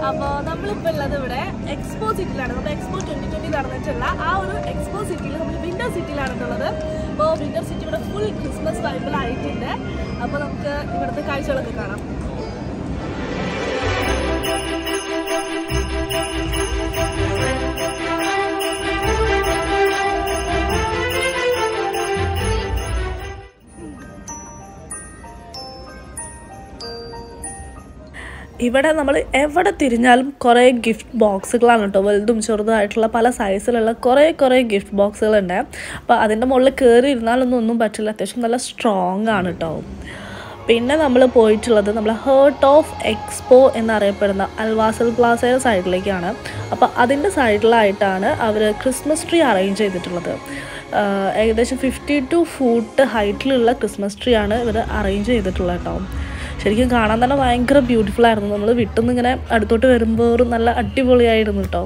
അപ്പോൾ നമ്മളിപ്പോൾ ഉള്ളത് ഇവിടെ എക്സ്പോ സിറ്റിയിലാണ് നമ്മുടെ എക്സ്പോ ട്വന്റി ട്വന്റി നടന്നിട്ടുള്ള ആ ഒരു എക്സ്പോ സിറ്റിയിൽ നമ്മൾ വിന്റർ സിറ്റിയിലാണെന്നുള്ളത് അപ്പോൾ വിന്റർ സിറ്റി ഇവിടെ ഫുൾ ക്രിസ്മസ് വൈബിലായിട്ടുണ്ട് അപ്പോൾ നമുക്ക് ഇവിടുത്തെ കാഴ്ചകളൊക്കെ കാണാം ഇവിടെ നമ്മൾ എവിടെ തിരിഞ്ഞാലും കുറേ ഗിഫ്റ്റ് ബോക്സുകളാണ് കേട്ടോ വലുതും ചെറുതായിട്ടുള്ള പല സൈസിലുള്ള കുറേ കുറേ ഗിഫ്റ്റ് ബോക്സുകളുണ്ട് അപ്പോൾ അതിൻ്റെ മുകളിൽ കയറി ഇരുന്നാലൊന്നും ഒന്നും പറ്റില്ല അത്യാവശ്യം നല്ല സ്ട്രോങ് ആണ് കേട്ടോ പിന്നെ നമ്മൾ പോയിട്ടുള്ളത് നമ്മൾ ഹേർട്ട് ഓഫ് എക്സ്പോ എന്നറിയപ്പെടുന്ന അൽവാസൽ പ്ലാസയുടെ സൈഡിലേക്കാണ് അപ്പോൾ അതിൻ്റെ സൈഡിലായിട്ടാണ് അവർ ക്രിസ്മസ് ട്രീ അറേഞ്ച് ചെയ്തിട്ടുള്ളത് ആഹ് ഏകദേശം ഫിഫ്റ്റി ടു ഫൂട്ട് ഹൈറ്റിലുള്ള ക്രിസ്മസ് ട്രീ ആണ് ഇവർ അറേഞ്ച് ചെയ്തിട്ടുള്ളത് കേട്ടോ ശരിക്കും കാണാൻ തന്നെ ഭയങ്കര ബ്യൂട്ടിഫുൾ ആയിരുന്നു നമ്മൾ വിട്ടുനിന്ന് ഇങ്ങനെ അടുത്തോട്ട് വരുമ്പോൾ നല്ല അടിപൊളിയായിരുന്നു കേട്ടോ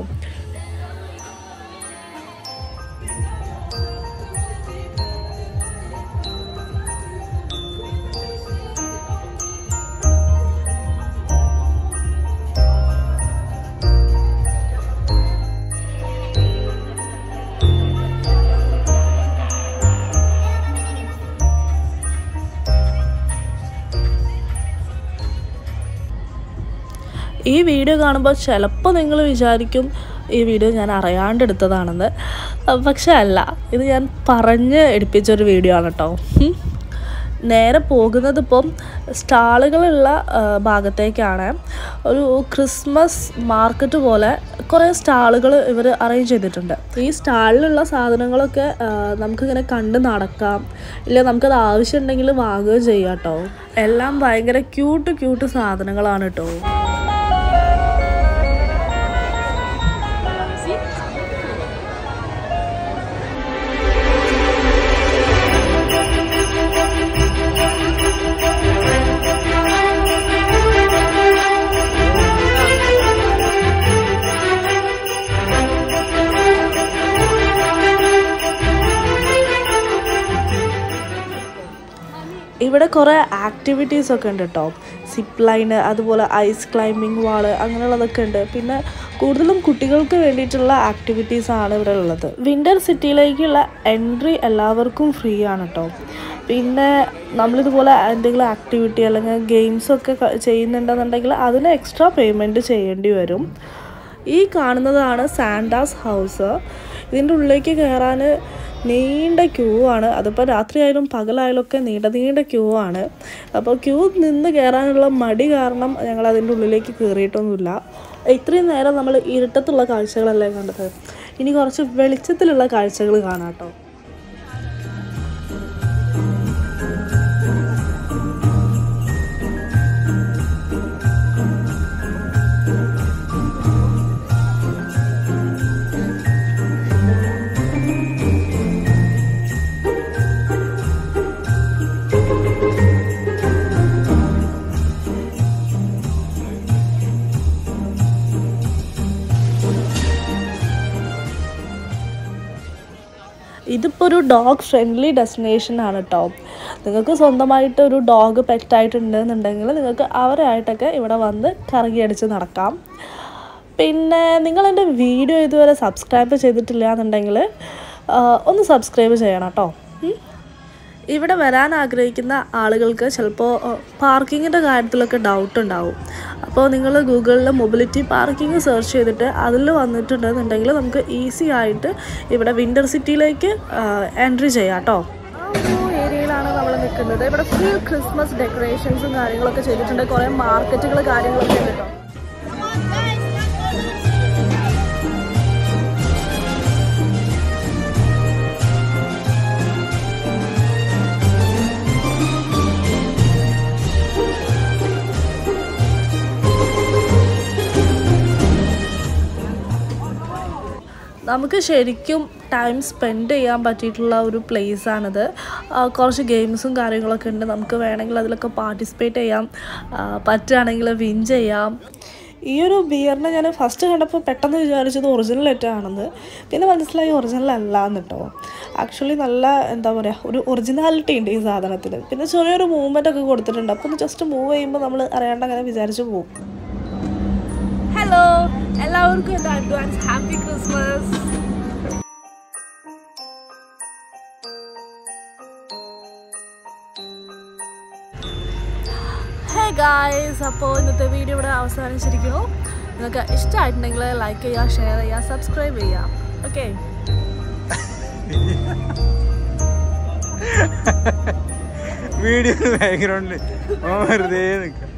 ഈ വീഡിയോ കാണുമ്പോൾ ചിലപ്പോൾ നിങ്ങൾ വിചാരിക്കും ഈ വീഡിയോ ഞാൻ അറിയാണ്ട് എടുത്തതാണെന്ന് അഹ് പക്ഷെ അല്ല ഇത് ഞാൻ പറഞ്ഞ് എടുപ്പിച്ചൊരു വീഡിയോ ആണ് കേട്ടോ ഉം. നേരെ പോകുന്നത് ഇപ്പം സ്റ്റാളുകളുള്ള ആ, ഭാഗത്തേക്കാണ് ഒരു ക്രിസ്മസ് മാർക്കറ്റ് പോലെ കുറേ സ്റ്റാളുകൾ ഇവർ അറേഞ്ച് ചെയ്തിട്ടുണ്ട് ഈ സ്റ്റാളിലുള്ള സാധനങ്ങളൊക്കെ ആ, നമുക്കിങ്ങനെ കണ്ട് നടക്കാം ഇല്ല നമുക്കത് ആവശ്യമുണ്ടെങ്കിൽ വാങ്ങുകയും ചെയ്യാം കേട്ടോ എല്ലാം ഭയങ്കര ക്യൂട്ട് ക്യൂട്ട് സാധനങ്ങളാണ് കേട്ടോ ഇവിടെ കുറേ ആക്ടിവിറ്റീസ് ഒക്കെ ഉണ്ട് കേട്ടോ സിപ്പ് ലൈന് അതുപോലെ ഐസ് ക്ലൈമ്പിംഗ് വാള് അങ്ങനെയുള്ളതൊക്കെ ഉണ്ട് പിന്നെ കൂടുതലും കുട്ടികൾക്ക് വേണ്ടിയിട്ടുള്ള ആക്ടിവിറ്റീസ് ആണ് ഇവിടെ ഉള്ളത് വിൻ്റർ സിറ്റിയിലേക്കുള്ള എൻട്രി എല്ലാവർക്കും ഫ്രീ ആണ് കേട്ടോ പിന്നെ നമ്മളിതുപോലെ എന്തെങ്കിലും ആക്ടിവിറ്റി അല്ലെങ്കിൽ ഗെയിംസ് ഒക്കെ ക- ചെയ്യുന്നുണ്ടെന്നുണ്ടെങ്കിൽ അതിന് എക്സ്ട്രാ പേയ്മെൻറ്റ് ചെയ്യേണ്ടി വരും ഈ കാണുന്നതാണ് സാൻഡാസ് ഹൗസ് ഇതിൻ്റെ ഉള്ളിലേക്ക് കയറാൻ നീണ്ട ക്യൂ ആണ് അതിപ്പോൾ രാത്രിയായാലും പകലായാലും ഒക്കെ നീണ്ട നീണ്ട ക്യൂ ആണ് അപ്പോൾ ക്യൂ നിന്ന് കയറാനുള്ള മടി കാരണം ഞങ്ങൾ അതിൻ്റെ ഉള്ളിലേക്ക് കയറിയിട്ടൊന്നുമില്ല ഇത്രയും നേരം നമ്മൾ ഇരുട്ടത്തുള്ള കാഴ്ചകളല്ലേ കണ്ടത് ഇനി കുറച്ച് വെളിച്ചത്തിലുള്ള കാഴ്ചകൾ കാണാം കേട്ടോ ഇതിപ്പോൾ ഒരു ഡോഗ് ഫ്രണ്ട്ലി ഡെസ്റ്റിനേഷൻ ആണ് കേട്ടോ നിങ്ങൾക്ക് സ്വന്തമായിട്ട് ഒരു ഡോഗ് പെറ്റായിട്ടുണ്ടെന്നുണ്ടെങ്കിൽ നിങ്ങൾക്ക് അവരായിട്ടൊക്കെ ഇവിടെ വന്ന് കറങ്ങി അടിച്ച് നടക്കാം പിന്നെ നിങ്ങൾ എൻ്റെ വീഡിയോ ഇതുവരെ സബ്സ്ക്രൈബ് ചെയ്തിട്ടില്ല എന്നുണ്ടെങ്കിൽ ആ, ഒന്ന് സബ്സ്ക്രൈബ് ചെയ്യണം കേട്ടോ ഉം. ഇവിടെ വരാൻ ആഗ്രഹിക്കുന്ന ആളുകൾക്ക് ചിലപ്പോൾ പാർക്കിങ്ങിൻ്റെ കാര്യത്തിലൊക്കെ ഡൗട്ട് ഉണ്ടാവും അപ്പോൾ നിങ്ങൾ ഗൂഗിളിൽ മൊബിലിറ്റി പാർക്കിംഗ് സെർച്ച് ചെയ്തിട്ട് അതിൽ വന്നിട്ടുണ്ടെന്നുണ്ടെങ്കിൽ നമുക്ക് ഈസി ആയിട്ട് ഇവിടെ വിൻ്റർ സിറ്റിയിലേക്ക് എൻട്രി ചെയ്യാം കേട്ടോ ആ ഒരു ഏരിയയിലാണ് നമ്മൾ നിൽക്കുന്നത് ഇവിടെ ഫുൾ ക്രിസ്മസ് ഡെക്കറേഷൻസും കാര്യങ്ങളൊക്കെ ചെയ്തിട്ടുണ്ട് കുറേ മാർക്കറ്റുകൾ കാര്യങ്ങളൊക്കെ ഉണ്ട് കേട്ടോ നമുക്ക് ശരിക്കും ടൈം സ്പെൻഡ് ചെയ്യാൻ പറ്റിയിട്ടുള്ള ഒരു place ആണിത് ആ, കുറച്ച് ഗെയിംസും കാര്യങ്ങളൊക്കെ ഉണ്ട് നമുക്ക് വേണമെങ്കിൽ അതിലൊക്കെ പാർട്ടിസിപ്പേറ്റ് ചെയ്യാം ആ, പറ്റുകയാണെങ്കിൽ വിൻ ചെയ്യാം ഈ ഒരു ബിയറിനെ ഞാൻ ഫസ്റ്റ് കണ്ടപ്പോൾ പെട്ടെന്ന് വിചാരിച്ചത് ഒറിജിനൽ ആണെന്ന് പിന്നെ മനസ്സിലായി ഒറിജിനൽ അല്ല എന്ന് കേട്ടോ ആക്ച്വലി നല്ല എന്താ പറയുക ഒരു ഒറിജിനാലിറ്റി ഉണ്ട് ഈ സാധനത്തിന് പിന്നെ ചെറിയൊരു മൂവ്മെൻ്റ് ഒക്കെ കൊടുത്തിട്ടുണ്ട് അപ്പോൾ ഒന്ന് ജസ്റ്റ് മൂവ് ചെയ്യുമ്പോൾ നമ്മൾ അറിയാണ്ട് അങ്ങനെ വിചാരിച്ച് പോകും ഹലോ എല്ലാവർക്കും എൻ്റെ advance happy Christmas hey guys അപ്പോൾ ഇന്നത്തെ വീഡിയോ ഇവിടെ അവസാനിച്ചിരിക്കുന്നു നിങ്ങൾക്ക് ഇഷ്ടമായിട്ടുണ്ടെങ്കിൽ ലൈക്ക് ചെയ്യുക ഷെയർ ചെയ്യുക സബ്സ്ക്രൈബ് ചെയ്യുക ഓക്കെ വീഡിയോ ബാക്ക്ഗ്രൗണ്ടിൽ വെറുതെ നിൽക്കാം